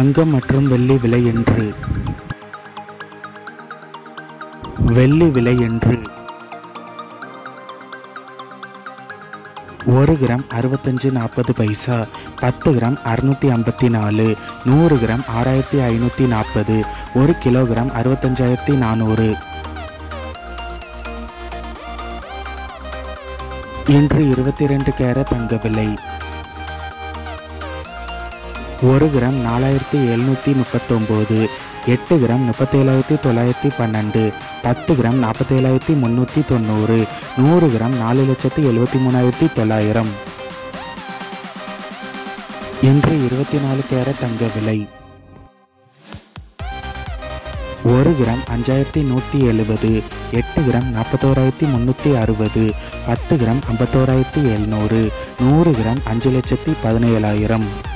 தங்கம் மற்றும் வெள்ளி விலை என்று வெள்ளி விலை என்று ஒரு கிராம் அறுபத்தஞ்சு நாற்பது பைசா பத்து கிராம் அறுநூற்றி ஐம்பத்தி நாலு நூறு கிராம் ஆறாயிரத்தி ஐநூற்றி நாற்பது ஒரு கிலோகிராம் அறுபத்தஞ்சாயிரத்தி நானூறு இன்று இருபத்தி ரெண்டு கேரட் தங்க விலை ஒரு கிராம் நாலாயிரத்தி எழுநூற்றி முப்பத்தொம்போது எட்டு கிராம் முப்பத்தேழாயிரத்தி தொள்ளாயிரத்தி பன்னெண்டு பத்து கிராம் நாற்பத்தேழாயிரத்தி முந்நூற்றி தொண்ணூறு நூறு கிராம் நாலு லட்சத்தி எழுபத்தி மூணாயிரத்தி தொள்ளாயிரம் இன்று இருபத்தி நாலு கேரட் தங்க விலை ஒரு கிராம் அஞ்சாயிரத்தி நூற்றி எழுபது எட்டு கிராம் நாற்பத்தோராயிரத்தி முந்நூற்றி அறுபது பத்து கிராம் ஐம்பத்தோராயிரத்தி எழுநூறு நூறு கிராம் அஞ்சு லட்சத்தி பதினேழாயிரம்